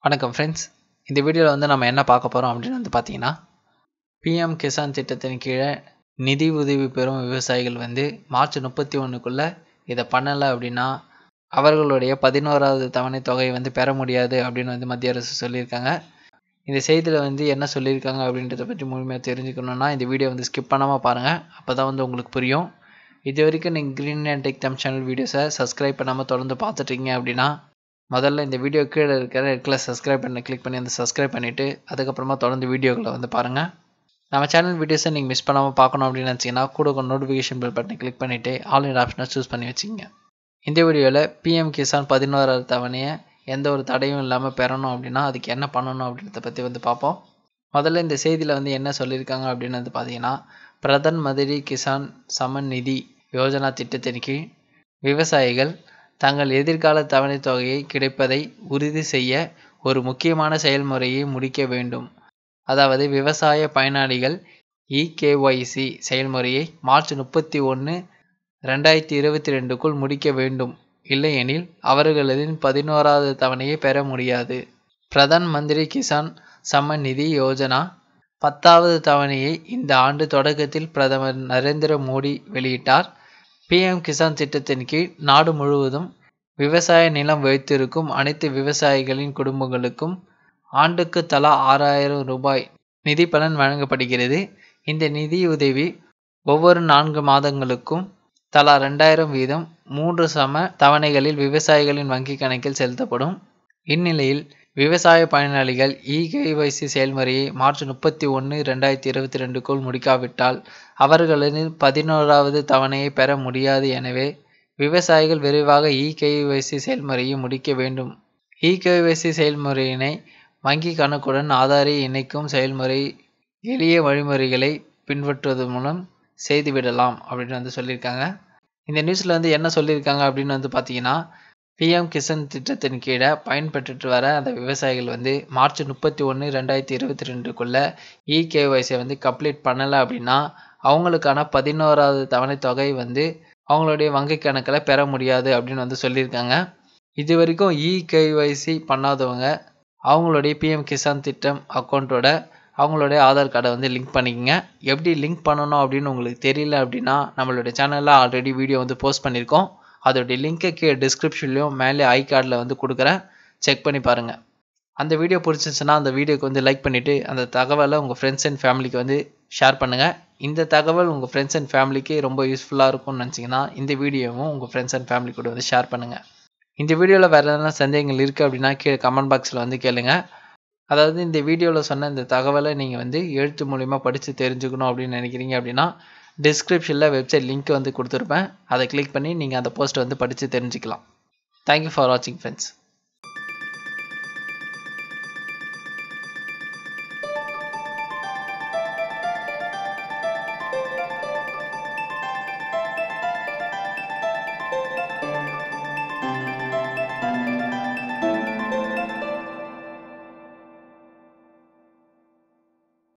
வணக்கம் ஃப்ரெண்ட்ஸ் இந்த வீடியோவில் வந்து நம்ம என்ன பார்க்க போகிறோம் அப்படின்னு வந்து பார்த்தீங்கன்னா பிஎம் கிசான் திட்டத்தின் கீழே நிதி உதவி பெறும் விவசாயிகள் வந்து மார்ச் முப்பத்தி ஒன்றுக்குள்ளே இதை பண்ணலை அப்படின்னா அவர்களுடைய பதினோராவது தவணை தொகையை வந்து பெற முடியாது அப்படின்னு வந்து மத்திய அரசு சொல்லியிருக்காங்க இந்த செய்தியில் வந்து என்ன சொல்லியிருக்காங்க அப்படின்றத பற்றி முழுமையாக தெரிஞ்சுக்கணுன்னா இந்த வீடியோ வந்து ஸ்கிப் பண்ணாமல் பாருங்கள் அப்போ தான் வந்து உங்களுக்கு புரியும் இது வரைக்கும் நீங்கள் க்ரீன் அண்ட் டெக் தம் சேனல் வீடியோஸை சப்ஸ்கிரைப் பண்ணாமல் தொடர்ந்து பார்த்துட்ருக்கீங்க அப்படின்னா முதல்ல இந்த வீடியோ கீழே இருக்கிற ரெட்டில் சப்ஸ்கிரைப் பண்ண கிளிக் பண்ணி அந்த சப்ஸ்கிரைப் பண்ணிவிட்டு அதுக்கப்புறமா தொடர்ந்து வீடியோக்களை வந்து பாருங்கள் நம்ம சேனல் வீடியோஸை நீங்கள் மிஸ் பண்ணாமல் பார்க்கணும் அப்படின்னு நினச்சிங்கன்னா கூட ஒரு நோட்டிஃபிகேஷன் பெல் பட்டனை கிளிக் பண்ணிவிட்டு ஆன்லைன் ஆப்ஷனை சூஸ் பண்ணி வச்சுங்க இந்த வீடியோவில் பிஎம் கிசான் பதினோராவது தவணையை எந்த ஒரு தடையும் இல்லாமல் பெறணும் அப்படின்னா அதுக்கு என்ன பண்ணணும் அப்படின்றத பற்றி வந்து பார்ப்போம் முதல்ல இந்த செய்தியில் வந்து என்ன சொல்லியிருக்காங்க அப்படின்னு வந்து பார்த்தீங்கன்னா பிரதான் மந்திரி கிசான் சமன் நிதி யோஜனா திட்டத்தின் கீழ் விவசாயிகள் தங்கள் எதிர்கால தவணைத் தொகையை கிடைப்பதை உறுதி செய்ய ஒரு முக்கியமான செயல்முறையை முடிக்க வேண்டும் அதாவது விவசாய பயனாளிகள் இகேஒய்சி செயல்முறையை மார்ச் முப்பத்தி ஒன்று ரெண்டாயிரத்தி இருபத்தி ரெண்டுக்குள் முடிக்க வேண்டும் இல்லையெனில் அவர்களது பதினோராவது தவணையை பெற முடியாது பிரதான் மந்திரி கிசான் சம்மன் நிதி யோஜனா பத்தாவது தவணையை இந்த ஆண்டு தொடக்கத்தில் பிரதமர் நரேந்திர மோடி வெளியிட்டார் பிஎம் கிசான் திட்டத்தின் கீழ் நாடு முழுவதும் விவசாய நிலம் வைத்திருக்கும் அனைத்து விவசாயிகளின் குடும்பங்களுக்கும் ஆண்டுக்கு தலா ஆறாயிரம் ரூபாய் நிதி பலன் வழங்கப்படுகிறது இந்த நிதி உதவி ஒவ்வொரு நான்கு மாதங்களுக்கும் தலா ரெண்டாயிரம் வீதம் மூன்று சம தவணைகளில் விவசாயிகளின் வங்கி கணக்கில் செலுத்தப்படும் இந்நிலையில் விவசாய பயனாளிகள் இகேஒய்சி செயல்முறையை மார்ச் முப்பத்தி ஒன்று ரெண்டாயிரத்தி இருபத்தி ரெண்டுக்குள் முடிக்காவிட்டால் அவர்களது பதினோராவது தவணையை பெற முடியாது எனவே விவசாயிகள் விரைவாக இகேஒய்சி செயல்முறையை முடிக்க வேண்டும் இகேஒய்சி செயல்முறையினை வங்கி கணக்குடன் ஆதாரை இணைக்கும் செயல்முறை எளிய வழிமுறைகளை பின்பற்றுவது மூலம் செய்துவிடலாம் அப்படின்னு வந்து சொல்லியிருக்காங்க இந்த நியூஸில் வந்து என்ன சொல்லியிருக்காங்க அப்படின்னு வந்து பார்த்தீங்கன்னா பிஎம் கிசான் திட்டத்தின் கீழே பயன்பெற்றுட்டு வர அந்த விவசாயிகள் வந்து மார்ச் முப்பத்தி ஒன்று ரெண்டாயிரத்தி இருபத்தி ரெண்டுக்குள்ளே இகேஒய்சியை வந்து கம்ப்ளீட் பண்ணலை அப்படின்னா அவங்களுக்கான பதினோராவது தவணை தொகை வந்து அவங்களுடைய வங்கி கணக்கில் பெற முடியாது அப்படின்னு வந்து சொல்லியிருக்காங்க இது வரைக்கும் இகேஒய்சி பண்ணாதவங்க அவங்களுடைய பிஎம் கிசான் திட்டம் அக்கௌண்ட்டோட அவங்களுடைய ஆதார் கார்டை வந்து லிங்க் பண்ணிக்கோங்க எப்படி லிங்க் பண்ணணும் அப்படின்னு உங்களுக்கு தெரியல அப்படின்னா நம்மளுடைய சேனலில் ஆல்ரெடி வீடியோ வந்து போஸ்ட் பண்ணியிருக்கோம் அதோடைய லிங்க்கை கீழே டிஸ்கிரிப்ஷன்லையும் மேலே ஐ கார்டில் வந்து கொடுக்குறேன் செக் பண்ணி பாருங்கள் அந்த வீடியோ பிடிச்சிருந்துச்சுன்னா அந்த வீடியோக்கு வந்து லைக் பண்ணிவிட்டு அந்த தகவலை உங்கள் ஃப்ரெண்ட்ஸ் அண்ட் ஃபேமிலிக்கு வந்து ஷேர் பண்ணுங்கள் இந்த தகவல் உங்கள் ஃப்ரெண்ட்ஸ் அண்ட் ஃபேமிலிக்கு ரொம்ப யூஸ்ஃபுல்லாக இருக்கும்னு நினச்சிங்கன்னா இந்த வீடியோவும் உங்கள் ஃப்ரெண்ட்ஸ் அண்ட் ஃபேமிலி கூட வந்து ஷேர் பண்ணுங்கள் இந்த வீடியோவில் வேறு எதனா சந்தேகங்கள் இருக்குது அப்படின்னா கீழே கமெண்ட் பாக்ஸில் வந்து கேளுங்க அதாவது இந்த வீடியோவில் சொன்ன இந்த தகவலை நீங்கள் வந்து எழுத்து மூலிமா படித்து தெரிஞ்சுக்கணும் அப்படின்னு நினைக்கிறீங்க அப்படின்னா டிஸ்கிரிப்ஷனில் வெப்சைட் லிங்க் வந்து கொடுத்துருப்பேன் அதை கிளிக் பண்ணி நீங்கள் அந்த போஸ்ட்டை வந்து படித்து தெரிஞ்சுக்கலாம் தேங்க்யூ ஃபார் வாட்சிங் ஃப்ரெண்ட்ஸ்